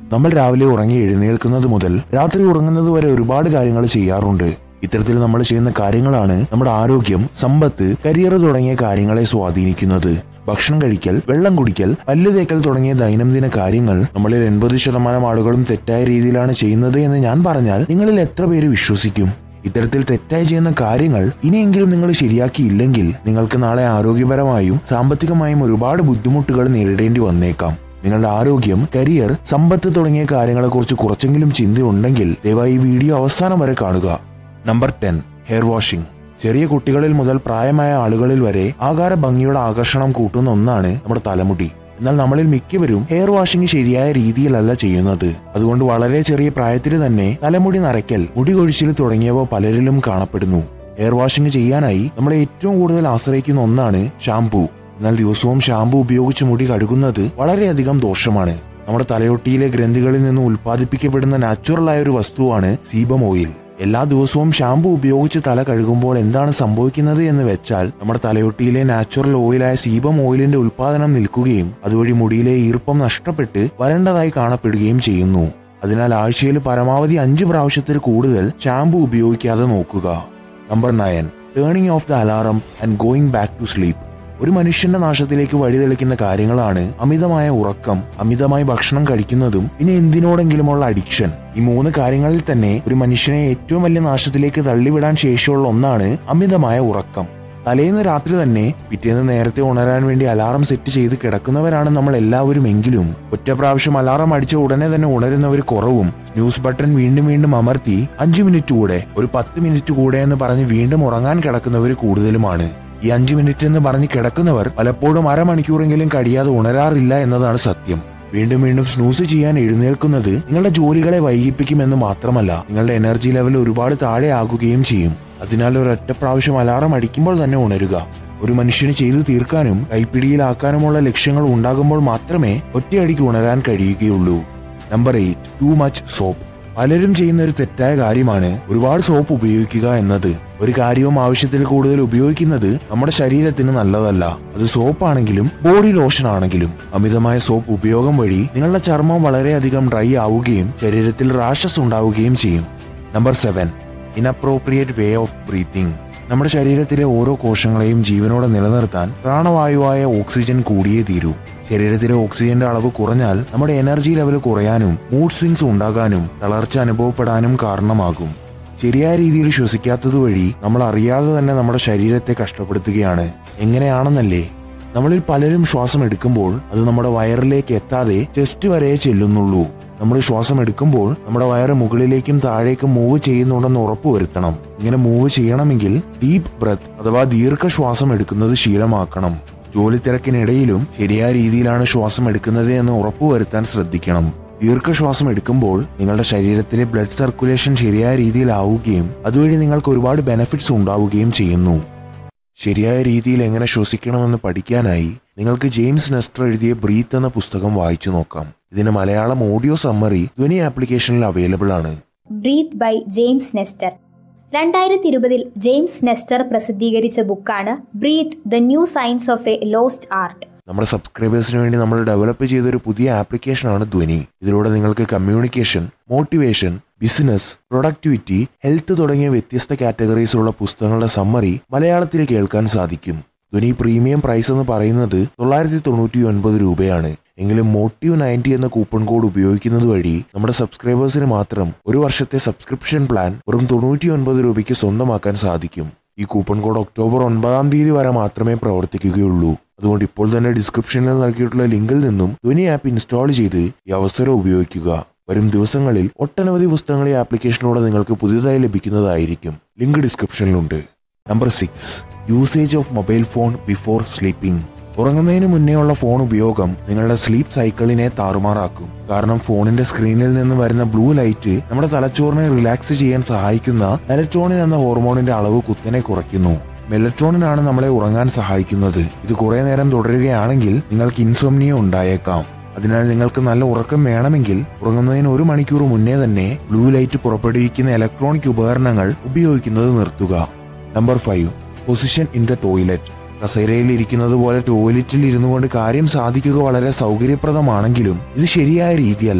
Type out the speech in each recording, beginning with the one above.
നമ്മൾ രാവിലെ ഉറങ്ങി എഴുന്നേൽക്കുന്നത് മുതൽ രാത്രി ഉറങ്ങുന്നത് വരെ ഒരുപാട് കാര്യങ്ങൾ ചെയ്യാറുണ്ട് ഇത്തരത്തിൽ നമ്മൾ ചെയ്യുന്ന കാര്യങ്ങളാണ് നമ്മുടെ ആരോഗ്യം സമ്പത്ത് കരിയർ തുടങ്ങിയ കാര്യങ്ങളെ സ്വാധീനിക്കുന്നത് ഭക്ഷണം കഴിക്കൽ വെള്ളം കുടിക്കൽ പല്ല് തേക്കൽ തുടങ്ങിയ ദൈനംദിന കാര്യങ്ങൾ നമ്മളിൽ എൺപത് ശതമാനം ആളുകളും തെറ്റായ രീതിയിലാണ് ചെയ്യുന്നത് എന്ന് ഞാൻ പറഞ്ഞാൽ നിങ്ങളിൽ എത്ര പേര് വിശ്വസിക്കും ഇത്തരത്തിൽ തെറ്റായി ചെയ്യുന്ന കാര്യങ്ങൾ ഇനിയെങ്കിലും നിങ്ങൾ ശരിയാക്കിയില്ലെങ്കിൽ നിങ്ങൾക്ക് നാളെ ആരോഗ്യപരമായും സാമ്പത്തികമായും ഒരുപാട് ബുദ്ധിമുട്ടുകൾ നേരിടേണ്ടി വന്നേക്കാം നിങ്ങളുടെ ആരോഗ്യം കരിയർ സമ്പത്ത് തുടങ്ങിയ കാര്യങ്ങളെക്കുറിച്ച് കുറച്ചെങ്കിലും ചിന്തയുണ്ടെങ്കിൽ ദയവായി ഈ വീഡിയോ അവസാനം വരെ കാണുക നമ്പർ ടെൻ ഹെയർ വാഷിംഗ് ചെറിയ കുട്ടികളിൽ മുതൽ പ്രായമായ ആളുകളിൽ വരെ ആകാര ഭംഗിയുടെ ആകർഷണം കൂട്ടുന്ന ഒന്നാണ് നമ്മുടെ തലമുടി എന്നാൽ നമ്മളിൽ മിക്കവരും ഹെയർ വാഷിംഗ് ശരിയായ രീതിയിലല്ല ചെയ്യുന്നത് അതുകൊണ്ട് വളരെ ചെറിയ പ്രായത്തിൽ തന്നെ തലമുടി നരയ്ക്കൽ മുടി കൊഴിച്ചിൽ തുടങ്ങിയവ പലരിലും കാണപ്പെടുന്നു ഹെയർ വാഷിംഗ് ചെയ്യാനായി നമ്മൾ ഏറ്റവും കൂടുതൽ ആശ്രയിക്കുന്ന ഒന്നാണ് ഷാംപൂ എന്നാൽ ദിവസവും ഷാംപൂ ഉപയോഗിച്ച് മുടി കഴുകുന്നത് വളരെയധികം ദോഷമാണ് നമ്മുടെ തലയൊട്ടിയിലെ ഗ്രന്ഥികളിൽ നിന്ന് ഉൽപ്പാദിപ്പിക്കപ്പെടുന്ന നാച്ചുറലായ ഒരു വസ്തുവാണ് സീബം ഓയിൽ എല്ലാ ദിവസവും ഷാംപൂ ഉപയോഗിച്ച് തല കഴുകുമ്പോൾ എന്താണ് സംഭവിക്കുന്നത് എന്ന് വെച്ചാൽ നമ്മുടെ തലയൊട്ടിയിലെ നാച്ചുറൽ ഓയിലായ സീബം ഓയിലിന്റെ ഉൽപാദനം നിൽക്കുകയും അതുവഴി മുടിയിലെ ഈർപ്പം നഷ്ടപ്പെട്ട് വരണ്ടതായി കാണപ്പെടുകയും ചെയ്യുന്നു അതിനാൽ ആഴ്ചയിൽ പരമാവധി അഞ്ച് പ്രാവശ്യത്തിൽ കൂടുതൽ ഷാംപൂ ഉപയോഗിക്കാതെ നോക്കുക number nine turning off the alarm and going back to sleep ഒരു മനുഷ്യന്റെ നാശത്തിലേക്ക് വഴിതെളിക്കുന്ന കാര്യങ്ങളാണ് അമിതമായ ഉറക്കം അമിതമായി ഭക്ഷണം കഴിക്കുന്നതും പിന്നെ എന്തിനോടെങ്കിലുമുള്ള അഡിക്ഷൻ ഈ മൂന്ന് കാര്യങ്ങളിൽ തന്നെ ഒരു മനുഷ്യനെ ഏറ്റവും വലിയ നാശത്തിലേക്ക് തള്ളിവിടാൻ ശേഷിയുള്ള ഒന്നാണ് അമിതമായ ഉറക്കം തലേന്ന് രാത്രി തന്നെ പിറ്റേന്ന് നേരത്തെ ഉണരാൻ വേണ്ടി അലാറം സെറ്റ് ചെയ്ത് കിടക്കുന്നവരാണ് നമ്മൾ എല്ലാവരും എങ്കിലും ഒറ്റ പ്രാവശ്യം അലാറം അടിച്ച ഉടനെ തന്നെ ഉണരുന്നവർ കുറവും ന്യൂസ് ബട്ടൺ വീണ്ടും വീണ്ടും അമർത്തി അഞ്ചു മിനിറ്റ് കൂടെ ഒരു പത്ത് മിനിറ്റ് കൂടെ എന്ന് പറഞ്ഞ് വീണ്ടും ഉറങ്ങാൻ കിടക്കുന്നവർ കൂടുതലുമാണ് ഈ അഞ്ചു മിനിറ്റ് എന്ന് പറഞ്ഞ് കിടക്കുന്നവർ പലപ്പോഴും അരമണിക്കൂറെങ്കിലും കഴിയാതെ ഉണരാറില്ല എന്നതാണ് സത്യം വീണ്ടും വീണ്ടും സ്നൂസ് ചെയ്യാൻ എഴുന്നേൽക്കുന്നത് നിങ്ങളുടെ ജോലികളെ വൈകിപ്പിക്കുമെന്ന് മാത്രമല്ല നിങ്ങളുടെ എനർജി ലെവൽ ഒരുപാട് താഴെ ആകുകയും ചെയ്യും അതിനാൽ ഒരൊറ്റ പ്രാവശ്യം അലാറം അടിക്കുമ്പോൾ തന്നെ ഉണരുക ഒരു മനുഷ്യന് ചെയ്തു തീർക്കാനും കൈപ്പിടിയിലാക്കാനുമുള്ള ലക്ഷ്യങ്ങൾ ഉണ്ടാകുമ്പോൾ മാത്രമേ ഒറ്റയടിക്ക് ഉണരാൻ കഴിയുകയുള്ളൂ number eight too much soap പലരും ചെയ്യുന്ന ഒരു തെറ്റായ കാര്യമാണ് ഒരുപാട് സോപ്പ് ഉപയോഗിക്കുക എന്നത് ഒരു കാര്യവും ആവശ്യത്തിൽ കൂടുതൽ ഉപയോഗിക്കുന്നത് നമ്മുടെ ശരീരത്തിന് നല്ലതല്ല അത് സോപ്പ് ആണെങ്കിലും ബോഡി ലോഷൻ ആണെങ്കിലും അമിതമായ സോപ്പ് ഉപയോഗം വഴി നിങ്ങളുടെ ചർമ്മം വളരെയധികം ഡ്രൈ ആവുകയും ശരീരത്തിൽ റാഷസ് ഉണ്ടാവുകയും ചെയ്യും number seven inappropriate way of breathing നമ്മുടെ ശരീരത്തിലെ ഓരോ കോശങ്ങളെയും ജീവനോടെ നിലനിർത്താൻ പ്രാണവായുവായ ഓക്സിജൻ കൂടിയേ തീരൂ ശരീരത്തിലെ ഓക്സിജന്റെ അളവ് കുറഞ്ഞാൽ നമ്മുടെ എനർജി ലെവൽ കുറയാനും മൂഡ് സ്വിങ്സ് ഉണ്ടാകാനും തളർച്ച അനുഭവപ്പെടാനും കാരണമാകും ശരിയായ രീതിയിൽ ശ്വസിക്കാത്തത് വഴി നമ്മൾ അറിയാതെ തന്നെ നമ്മുടെ ശരീരത്തെ കഷ്ടപ്പെടുത്തുകയാണ് എങ്ങനെയാണെന്നല്ലേ നമ്മളിൽ പലരും ശ്വാസം എടുക്കുമ്പോൾ അത് നമ്മുടെ വയറിലേക്ക് എത്താതെ ചെസ്റ്റ് വരെ ചെല്ലുന്നുള്ളൂ നമ്മൾ ശ്വാസം എടുക്കുമ്പോൾ നമ്മുടെ വയറ് മുകളിലേക്കും താഴേക്കും മൂവ് ചെയ്യുന്നുണ്ടെന്ന് ഉറപ്പുവരുത്തണം ഇങ്ങനെ മൂവ് ചെയ്യണമെങ്കിൽ ഡീപ്പ് ബ്രത്ത് അഥവാ ദീർഘശ്വാസം എടുക്കുന്നത് ശീലമാക്കണം ജോലി തിരക്കിനിടയിലും ശരിയായ രീതിയിലാണ് ശ്വാസം എടുക്കുന്നത് എന്ന് ഉറപ്പുവരുത്താൻ ശ്രദ്ധിക്കണം ദീർഘശ്വാസം എടുക്കുമ്പോൾ നിങ്ങളുടെ ശരീരത്തിലെ ബ്ലഡ് സർക്കുലേഷൻ ശരിയായ രീതിയിലാവുകയും അതുവഴി നിങ്ങൾക്ക് ഒരുപാട് ബെനിഫിറ്റ്സ് ഉണ്ടാവുകയും ചെയ്യുന്നു ശരിയായ രീതിയിൽ എങ്ങനെ ശ്വസിക്കണമെന്ന് പഠിക്കാനായി നിങ്ങൾക്ക് ജെയിംസ് നെസ്റ്റർ എഴുതിയ ബ്രീത്ത് എന്ന പുസ്തകം വായിച്ചു നോക്കാം ഇതിന് മലയാളം ഓഡിയോ സമ്മറി ധ്വനി ആപ്ലിക്കേഷനിൽ അവൈലബിൾ ആണ് ബ്രീത്ത് ബൈ ജെയിംസ് നെസ്റ്റർ രണ്ടായിരത്തി ഇരുപതിൽ ജെയിംസ് നെസ്റ്റർ പ്രസിദ്ധീകരിച്ച ബുക്കാണ് breath the new science of a lost art നമ്മുടെ സബ്സ്ക്രൈബേഴ്സിന് വേണ്ടി നമ്മൾ ഡെവലപ്പ് ചെയ്ത ഒരു പുതിയ ആപ്ലിക്കേഷനാണ് ധ്വനി ഇതിലൂടെ നിങ്ങൾക്ക് communication motivation business productivity health തുടങ്ങിയ വ്യത്യസ്ത കാറ്റഗറീസിലുള്ള പുസ്തകങ്ങളുടെ സമ്മറി മലയാളത്തിൽ കേൾക്കാൻ സാധിക്കും ധ്വനി പ്രീമിയം പ്രൈസ് എന്ന് പറയുന്നത് തൊള്ളായിരത്തി തൊണ്ണൂറ്റി ഒൻപത് രൂപയാണ് എങ്കിലും മോട്ടീവ് നയൻറ്റി എന്ന കൂപ്പൺ കോഡ് ഉപയോഗിക്കുന്നത് വഴി നമ്മുടെ സബ്സ്ക്രൈബേഴ്സിന് മാത്രം ഒരു വർഷത്തെ സബ്സ്ക്രിപ്ഷൻ പ്ലാൻ വെറും തൊണ്ണൂറ്റി ഒൻപത് രൂപയ്ക്ക് സ്വന്തമാക്കാൻ സാധിക്കും ഈ കൂപ്പൺ കോഡ് ഒക്ടോബർ ഒൻപതാം തീയതി വരെ മാത്രമേ പ്രവർത്തിക്കുകയുള്ളൂ അതുകൊണ്ട് ഇപ്പോൾ തന്നെ ഡിസ്ക്രിപ്ഷനിൽ നൽകിയിട്ടുള്ള ലിങ്കിൽ നിന്നും ധ്വനി ആപ്പ് ഇൻസ്റ്റാൾ ചെയ്ത് ഈ അവസരം ഉപയോഗിക്കുക വരും ദിവസങ്ങളിൽ ഒട്ടനവധി പുസ്തകങ്ങൾ ഈ ആപ്ലിക്കേഷനിലൂടെ നിങ്ങൾക്ക് പുതിയതായി ലഭിക്കുന്നതായിരിക്കും ലിങ്ക് ഡിസ്ക്രിപ്ഷനിലുണ്ട് number six usage of mobile phone before sleeping ഉറങ്ങുന്നതിന് മുന്നേ ഉള്ള ഫോൺ ഉപയോഗം നിങ്ങളുടെ സ്ലീപ്പ് സൈക്കിളിനെ താറുമാറാക്കും കാരണം ഫോണിന്റെ സ്ക്രീനിൽ നിന്ന് വരുന്ന ബ്ലൂ ലൈറ്റ് നമ്മുടെ തലച്ചോറിനെ റിലാക്സ് ചെയ്യാൻ സഹായിക്കുന്ന മെലട്രോണിൻ എന്ന ഹോർമോണിന്റെ അളവ് കുത്തനെ കുറയ്ക്കുന്നു മെലട്രോണിൻ ആണ് നമ്മളെ ഉറങ്ങാൻ സഹായിക്കുന്നത് ഇത് കുറെ നേരം തുടരുകയാണെങ്കിൽ നിങ്ങൾക്ക് ഇൻസോംനിയ ഉണ്ടായേക്കാം അതിനാൽ നിങ്ങൾക്ക് നല്ല ഉറക്കം വേണമെങ്കിൽ ഉറങ്ങുന്നതിന് ഒരു മണിക്കൂർ മുന്നേ തന്നെ ബ്ലൂ ലൈറ്റ് പുറപ്പെടുവിക്കുന്ന ഇലക്ട്രോണിക് ഉപകരണങ്ങൾ ഉപയോഗിക്കുന്നത് നിർത്തുക number five position in the toilet കസേരയിൽ ഇരിക്കുന്നത് പോലെ ടോയ്ലറ്റിൽ ഇരുന്നു കൊണ്ട് കാര്യം സാധിക്കുക വളരെ സൗകര്യപ്രദമാണെങ്കിലും ഇത് ശരിയായ രീതിയല്ല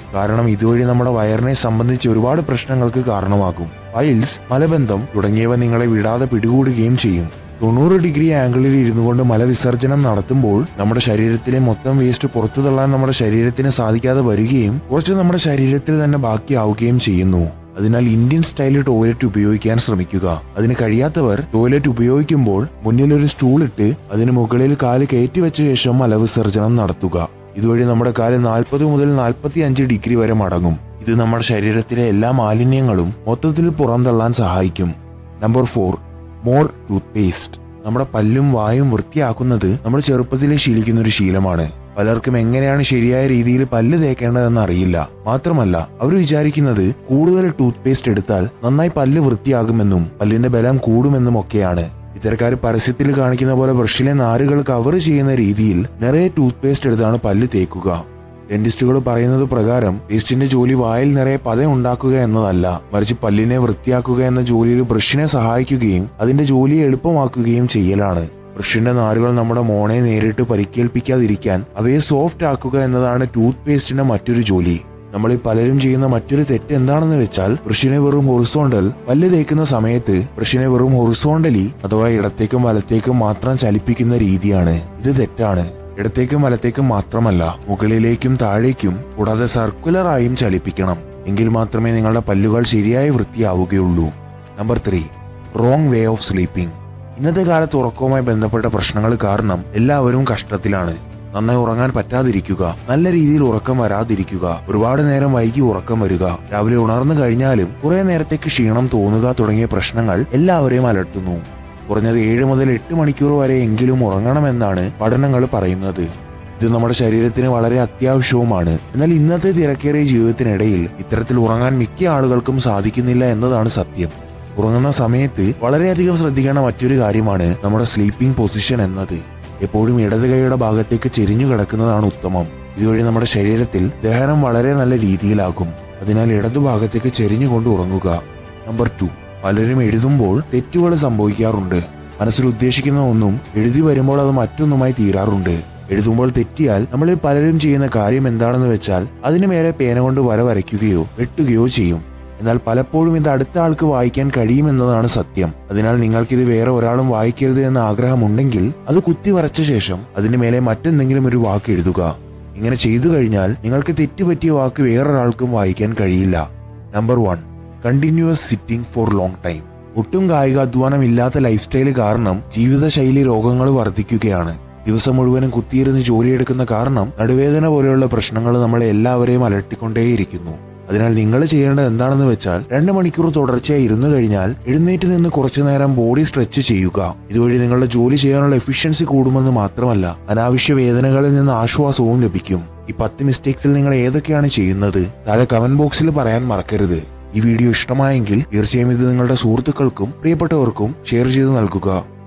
കാരണം ഇതുവഴി നമ്മുടെ വയറിനെ സംബന്ധിച്ച് ഒരുപാട് പ്രശ്നങ്ങൾക്ക് കാരണമാകും പൈൽസ് മലബന്ധം തുടങ്ങിയവ നിങ്ങളെ വിടാതെ പിടികൂടുകയും ചെയ്യും തൊണ്ണൂറ് ഡിഗ്രി ആംഗിളിൽ ഇരുന്നു കൊണ്ട് മലവിസർജനം നടത്തുമ്പോൾ നമ്മുടെ ശരീരത്തിലെ മൊത്തം വേസ്റ്റ് പുറത്തു തള്ളാൻ നമ്മുടെ ശരീരത്തിന് സാധിക്കാതെ വരികയും കുറച്ച് നമ്മുടെ ശരീരത്തിൽ തന്നെ ബാക്കിയാവുകയും ചെയ്യുന്നു അതിനാൽ ഇന്ത്യൻ സ്റ്റൈൽ ടോയ്ലറ്റ് ഉപയോഗിക്കാൻ ശ്രമിക്കുക അതിന് കഴിയാത്തവർ ടോയ്ലറ്റ് ഉപയോഗിക്കുമ്പോൾ മുന്നിൽ ഒരു സ്റ്റൂൾ ഇട്ട് അതിന് മുകളിൽ കാല് കയറ്റി വെച്ച ശേഷം മലവിസർജനം നടത്തുക ഇതുവഴി നമ്മുടെ കാല് നാൽപ്പത് മുതൽ നാൽപ്പത്തി അഞ്ച് ഡിഗ്രി വരെ മടങ്ങും ഇത് നമ്മുടെ ശരീരത്തിലെ എല്ലാ മാലിന്യങ്ങളും മൊത്തത്തിൽ പുറന്തള്ളാൻ സഹായിക്കും number four more toothpaste നമ്മുടെ പല്ലും വായും വൃത്തിയാക്കുന്നത് നമ്മൾ ചെറുപ്പത്തിലെ ശീലിക്കുന്ന ഒരു ശീലമാണ് പലർക്കും എങ്ങനെയാണ് ശരിയായ രീതിയിൽ പല്ല് തേക്കേണ്ടതെന്ന് അറിയില്ല മാത്രമല്ല അവർ വിചാരിക്കുന്നത് കൂടുതൽ ടൂത്ത് പേസ്റ്റ് എടുത്താൽ നന്നായി പല്ല് വൃത്തിയാകുമെന്നും പല്ലിന്റെ ബലം കൂടുമെന്നും ഒക്കെയാണ് ഇത്തരക്കാർ പരസ്യത്തിൽ കാണിക്കുന്ന പോലെ ബ്രഷിലെ നാരുകൾ കവർ ചെയ്യുന്ന രീതിയിൽ നിറയെ ടൂത്ത് പേസ്റ്റ് എടുത്താണ് പല്ല് തേക്കുക ഡെന്റിസ്റ്റുകൾ പറയുന്നത് പ്രകാരം പേസ്റ്റിന്റെ ജോലി വായിൽ നിറയെ പത ഉണ്ടാക്കുക എന്നതല്ല മറിച്ച് പല്ലിനെ വൃത്തിയാക്കുക എന്ന ജോലിയിൽ ബ്രഷിനെ സഹായിക്കുകയും അതിന്റെ ജോലിയെ എളുപ്പമാക്കുകയും ചെയ്യലാണ് ബ്രഷിന്റെ നാരുകൾ നമ്മുടെ മോണെ നേരിട്ട് പരിക്കേൽപ്പിക്കാതിരിക്കാൻ അവയെ സോഫ്റ്റ് ആക്കുക എന്നതാണ് ടൂത്ത് പേസ്റ്റിന്റെ മറ്റൊരു ജോലി നമ്മളിൽ പലരും ചെയ്യുന്ന മറ്റൊരു തെറ്റ് എന്താണെന്ന് വെച്ചാൽ ബ്രഷിനെ വെറും ഹൊറിസോണ്ടൽ പല്ല് തേക്കുന്ന സമയത്ത് ബ്രഷിനെ വെറും ഹൊറിസോണ്ടലി അഥവാ ഇടത്തേക്കും വലത്തേക്കും മാത്രം ചലിപ്പിക്കുന്ന രീതിയാണ് ഇത് തെറ്റാണ് ഇടത്തേക്കും വലത്തേക്കും മാത്രമല്ല മുകളിലേക്കും താഴേക്കും കൂടാതെ സർക്കുലറായും ചലിപ്പിക്കണം എങ്കിൽ മാത്രമേ നിങ്ങളുടെ പല്ലുകൾ ശരിയായി വൃത്തിയാവുകയുള്ളൂ number three wrong way of sleeping ഇന്നത്തെ കാലത്ത് ഉറക്കവുമായി ബന്ധപ്പെട്ട പ്രശ്നങ്ങൾ കാരണം എല്ലാവരും കഷ്ടത്തിലാണ് നന്നായി ഉറങ്ങാൻ പറ്റാതിരിക്കുക നല്ല രീതിയിൽ ഉറക്കം വരാതിരിക്കുക ഒരുപാട് നേരം വൈകി ഉറക്കം വരിക രാവിലെ ഉണർന്നു കഴിഞ്ഞാലും കുറെ നേരത്തേക്ക് ക്ഷീണം തോന്നുക തുടങ്ങിയ പ്രശ്നങ്ങൾ എല്ലാവരെയും അലട്ടുന്നു കുറഞ്ഞത് ഏഴ് മുതൽ എട്ട് മണിക്കൂർ വരെ എങ്കിലും ഉറങ്ങണമെന്നാണ് പഠനങ്ങൾ പറയുന്നത് ഇത് നമ്മുടെ ശരീരത്തിന് വളരെ അത്യാവശ്യവുമാണ് എന്നാൽ ഇന്നത്തെ തിരക്കേറിയ ജീവിതത്തിനിടയിൽ ഇത്തരത്തിൽ ഉറങ്ങാൻ മിക്ക ആളുകൾക്കും സാധിക്കുന്നില്ല എന്നതാണ് സത്യം ഉറങ്ങുന്ന സമയത്ത് വളരെയധികം ശ്രദ്ധിക്കേണ്ട മറ്റൊരു കാര്യമാണ് നമ്മുടെ സ്ലീപ്പിംഗ് പൊസിഷൻ എന്നത് എപ്പോഴും ഇടത് കൈയുടെ ഭാഗത്തേക്ക് ചെരിഞ്ഞു കിടക്കുന്നതാണ് ഉത്തമം ഇതുവഴി നമ്മുടെ ശരീരത്തിൽ ദഹനം വളരെ നല്ല രീതിയിലാകും അതിനാൽ ഇടതു ഭാഗത്തേക്ക് ചെരിഞ്ഞുകൊണ്ട് ഉറങ്ങുക നമ്പർ ടു പലരും എഴുതുമ്പോൾ തെറ്റുകൾ സംഭവിക്കാറുണ്ട് മനസ്സിൽ ഉദ്ദേശിക്കുന്ന ഒന്നും എഴുതി വരുമ്പോൾ അത് മറ്റൊന്നുമായി തീരാറുണ്ട് എഴുതുമ്പോൾ തെറ്റിയാൽ നമ്മളിൽ പലരും ചെയ്യുന്ന കാര്യം എന്താണെന്ന് വെച്ചാൽ അതിനു മേലെ പേന കൊണ്ട് വര വരയ്ക്കുകയോ വെട്ടുകയോ ചെയ്യും എന്നാൽ പലപ്പോഴും ഇത് അടുത്ത ആൾക്ക് വായിക്കാൻ കഴിയുമെന്നതാണ് സത്യം അതിനാൽ നിങ്ങൾക്കിത് വേറെ ഒരാളും വായിക്കരുത് എന്ന ആഗ്രഹമുണ്ടെങ്കിൽ അത് കുത്തി വരച്ച ശേഷം അതിന് മേലെ മറ്റെന്തെങ്കിലും ഒരു വാക്ക് എഴുതുക ഇങ്ങനെ ചെയ്തു കഴിഞ്ഞാൽ നിങ്ങൾക്ക് തെറ്റുപറ്റിയ വാക്ക് വേറൊരാൾക്കും വായിക്കാൻ കഴിയില്ല number one continuous sitting for long time ഒട്ടും കായിക അധ്വാനം ഇല്ലാത്ത ലൈഫ് സ്റ്റൈൽ കാരണം ജീവിതശൈലി രോഗങ്ങൾ വർദ്ധിക്കുകയാണ് ദിവസം മുഴുവനും കുത്തിയിരുന്ന് ജോലിയെടുക്കുന്ന കാരണം നടുവേദന പോലെയുള്ള പ്രശ്നങ്ങൾ നമ്മളെ എല്ലാവരെയും അലട്ടിക്കൊണ്ടേയിരിക്കുന്നു അതിനാൽ നിങ്ങൾ ചെയ്യേണ്ടത് എന്താണെന്ന് വെച്ചാൽ രണ്ട് മണിക്കൂർ തുടർച്ചയായി ഇരുന്നു കഴിഞ്ഞാൽ എഴുന്നേറ്റ് നിന്ന് കുറച്ചു നേരം ബോഡി സ്ട്രെച്ച് ചെയ്യുക ഇതുവഴി നിങ്ങളുടെ ജോലി ചെയ്യാനുള്ള എഫിഷ്യൻസി കൂടുമെന്ന് മാത്രമല്ല അനാവശ്യ വേദനകളിൽ നിന്ന് ആശ്വാസവും ലഭിക്കും ഈ പത്ത് മിസ്റ്റേക്സിൽ നിങ്ങൾ ഏതൊക്കെയാണ് ചെയ്യുന്നത് താഴെ കമന്റ് ബോക്സിൽ പറയാൻ മറക്കരുത് ഈ വീഡിയോ ഇഷ്ടമായെങ്കിൽ തീർച്ചയായും ഇത് നിങ്ങളുടെ സുഹൃത്തുക്കൾക്കും പ്രിയപ്പെട്ടവർക്കും ഷെയർ ചെയ്ത് നൽകുക